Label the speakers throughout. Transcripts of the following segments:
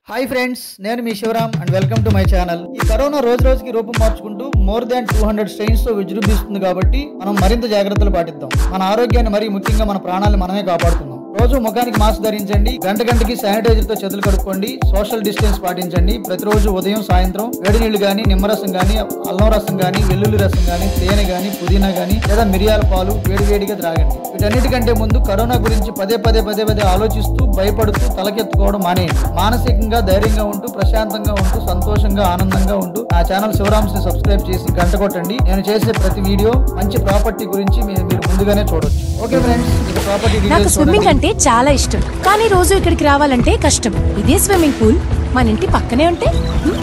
Speaker 1: Hi friends నేను మీ Sivaram and welcome to my channel ఈ కరోనా రోజు రోజుకి రూపం మార్చుకుంటూ more than two hundred strains తో విజృంభిస్తుంది కాబట్టి మనం మరింత జాగ్రత్తలు పాటిద్దాం మన ఆరోగ్యాన్ని మరీ ముఖ్యంగా మన ప్రాణాలను మనమే కాపాడుకుందాం రోజు ముఖానికి మాస్క్ ధరించండి గంట గంటకి శానిటైజర్ తో చేతులు కడుక్కోండి సోషల్ డిస్టెన్స్ పాటించండి ప్రతిరోజు ఉదయం సాయంత్రం వేడి నీళ్లు గానీ నిమ్మరసం గానీ అల్లం రసం గానీ వెల్లుల్లి రసం గానీ తేనె గానీ పుదీనా గానీ లేదా మిరియాల పాలు వేడి వేడిగా త్రాగండి వీటన్నిటికంటే ముందు కరోనా గురించి పదే పదే పదే పదే ఆలోచిస్తూ భయపడుతూ తలకెత్తుకోవడం మానేయండి మానసికంగా ధైర్యంగా ఉంటూ ప్రశాంతంగా ఉంటూ సంతోషంగా ఆనందంగా ఉంటూ నా ఛానల్ శివరామ్స్ ని సబ్స్క్రైబ్ చేసి గంట కొట్టండి నేను చేసే ప్రతి వీడియో మంచి ప్రాపర్టీ గురించి మీ- మీరు ముందుగానే చూడొచ్చు ఓకే ఫ్రెండ్స్ ఇక ప్రాపర్టీ
Speaker 2: నాకు
Speaker 1: డీటెయిల్స్
Speaker 2: స్విమ్మింగ్
Speaker 1: చూడండి
Speaker 2: అంటే చాలా ఇష్టం కానీ రోజు ఇక్కడికి రావాలంటే కష్టం ఇదే స్విమ్మింగ్ పూల్ మన ఇంటి పక్కనే ఉంటే హ్మ్?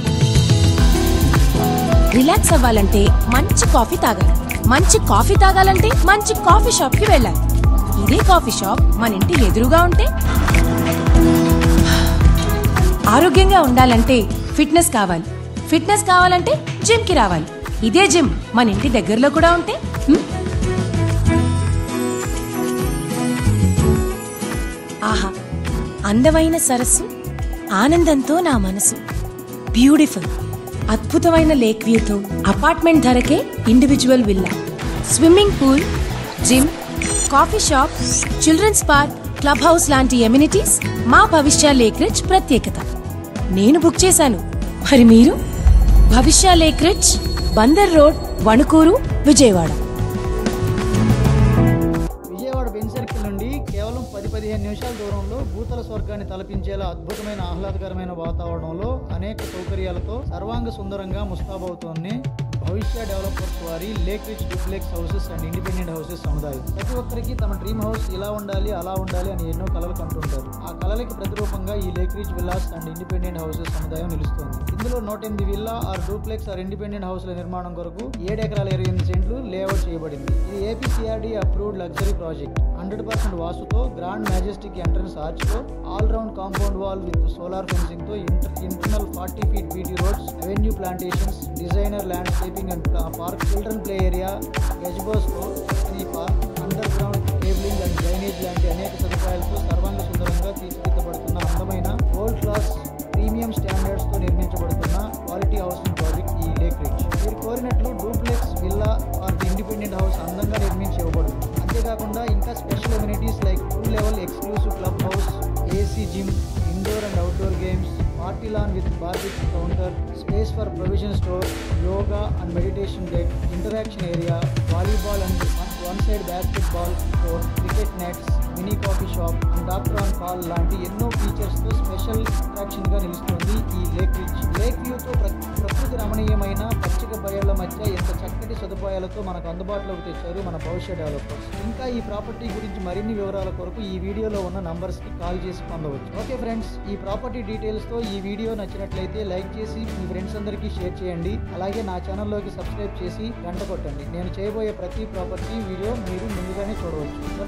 Speaker 2: రిలాక్స్ అవ్వాలంటే మంచి కాఫీ తాగాలి మంచి కాఫీ తాగాలంటే మంచి కాఫీ షాప్ కి వెళ్ళాలి ఇదే కాఫీ షాప్ మన ఇంటి ఎదురుగా ఉంటే ఆరోగ్యంగా ఉండాలంటే ఫిట్నెస్ కావాలి ఫిట్నెస్ కావాలంటే జిమ్ కి రావాలి ఇదే జిమ్ మన ఇంటి దగ్గరలో కూడా ఉంటే హ్మ్? ఆహా అందమైన సరస్సు ఆనందంతో నా మనసు బ్యూటిఫుల్ అద్భుతమైన లేక్ వ్యూతో అపార్ట్మెంట్ ధరకే individual villa swimming pool gym coffee shop children's park club house లాంటి ఎమ్యూనిటీస్ మా భవిష్య లేక్ రిచ్ ప్రత్యేకత నేను బుక్ చేశాను మరి మీరు Bhavishya lake rich Bandar road Vanukuru Vijayawada
Speaker 1: Vijayawada Benz circle నుండి కేవలం పది పదిహేను నిమిషాల దూరంలో భూతల స్వర్గాన్ని తలపించేలా అద్భుతమైన ఆహ్లాదకరమైన వాతావరణంలో అనేక సౌకర్యాలతో సర్వాంగ సుందరంగా ముస్తాబవుతోంది భవిష్య డెవలపర్స్ వారి lake rich duplex houses and independent houses సముదాయం ప్రతి ఒక్కరికి తమ డ్రీమ్ హౌస్ ఇలా ఉండాలి అలా ఉండాలి అని ఎన్నో కలలు కంటుంటారు ఆ కలలకి ప్రతిరూపంగా ఈ lake rich villas and independent houses సముదాయం నిలుస్తోంది ఇందులో నూట ఎనిమిది villa or duplex or independent హౌస్ల నిర్మాణం కొరకు ఏడు ఎకరాల ఇరవై ఎనిమిది సెంట్లు లేఅవుట్ చేయబడింది ఇది APCRD approved luxury project hundred percent వాసుతో గ్రాండ్ మ్యాజెస్టిక్ ఎంట్రన్స్ ఆర్చ్ తో all round compound wall with solar fencing తో inter internal forty feet BT roads avenue plantations designer landscaping and park children play area gazebos తో ఈ park underground cabling and drainage లాంటి అనేక సదుపాయాలతో సర్వాంగ సుందరంగా తీర్చిదిద్దబడుతున్న అందమైన వరల్డ్ క్లాస్ ప్రీమియం స్టాండర్డ్స్ తో నిర్మించబడుతున్న క్వాలిటీ హౌసింగ్ ప్రాజెక్ట్ ఈ లేక్ రిచ్ మీరు కోరినట్లు duplex villa or independent house అందంగా నిర్మించి ఇవ్వబడుతుంది అంతేకాకుండా ఇంకా special amenities like two level exclusive club house AC gym indoor and outdoor games party lawn with barbecue counter space for provision store yoga and meditation deck interaction area volleyball and one side basketball court cricket nets mini coffee shop and doctor on call లాంటి ఎన్నో ఫీచర్స్తో special అట్రాక్షన్గా నిలుస్తుంది ఈ lake rich lake వ్యూతో ప్ర- ప్రకృతి రమణీయమైన పచ్చిక బయళ్ల మధ్య ఎంత చక్కటి సదుపాయాలతో మనకు అందుబాటులోకి తెచ్చారు మన భవిష్య డెవలపర్స్ ఇంకా ఈ ప్రాపర్టీ గురించి మరిన్ని వివరాల కొరకు ఈ వీడియోలో ఉన్న నంబర్స్కి కాల్ చేసి పొందవచ్చు ఓకే ఫ్రెండ్స్ ఈ ప్రాపర్టీ డీటెయిల్స్తో ఈ వీడియో నచ్చినట్లయితే లైక్ చేసి మీ ఫ్రెండ్స్ అందరికీ షేర్ చేయండి అలాగే నా ఛానల్లోకి సబ్స్క్రైబ్ చేసి గంట కొట్టండి నేను చేయబోయే ప్రతి ప్రాపర్టీ వీడియో మీరు ముందుగానే చూడవచ్చు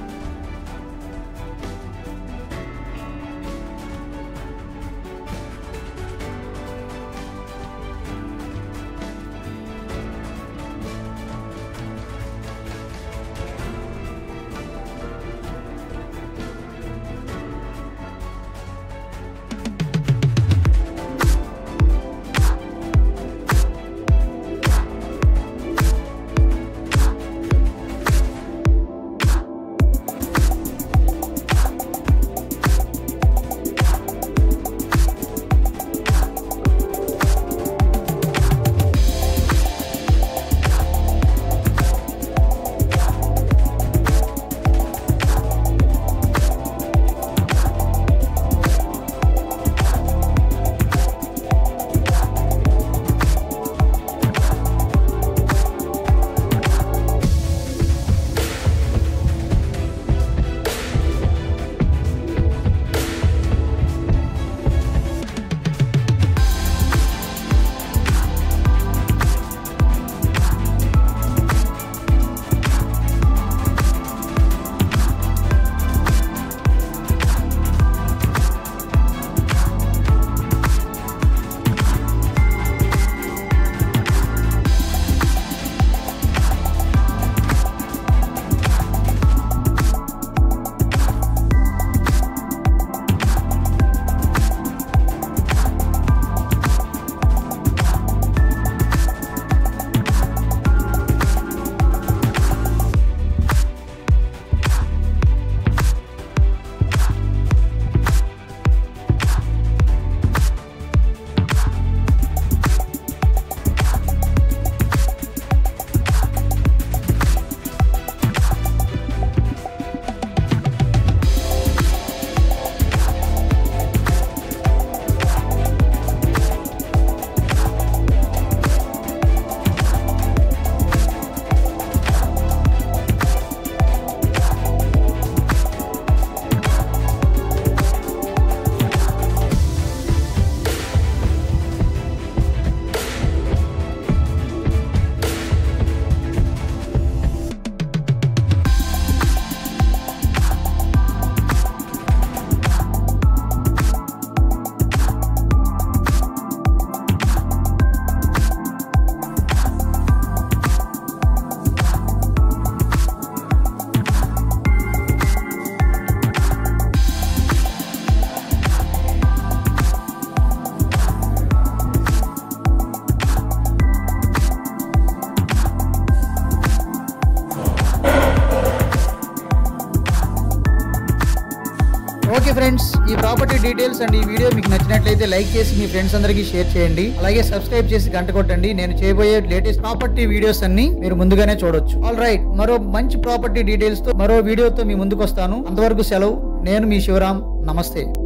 Speaker 1: డీటెయిల్స్ అండ్ ఈ వీడియో మీకు నచ్చినట్లయితే లైక్ చేసి మీ ఫ్రెండ్స్ అందరికీ షేర్ చేయండి అలాగే సబ్స్క్రైబ్ చేసి గంట కొట్టండి నేను చేయబోయే లేటెస్ట్ ప్రాపర్టీ వీడియోస్ అన్ని మీరు ముందుగానే చూడొచ్చు ఆల్ రైట్ మరో మంచి ప్రాపర్టీ డీటెయిల్స్ తో మరో వీడియోతో మీ ముందుకు వస్తాను అంతవరకు సెలవు నేను మీ శివరాం నమస్తే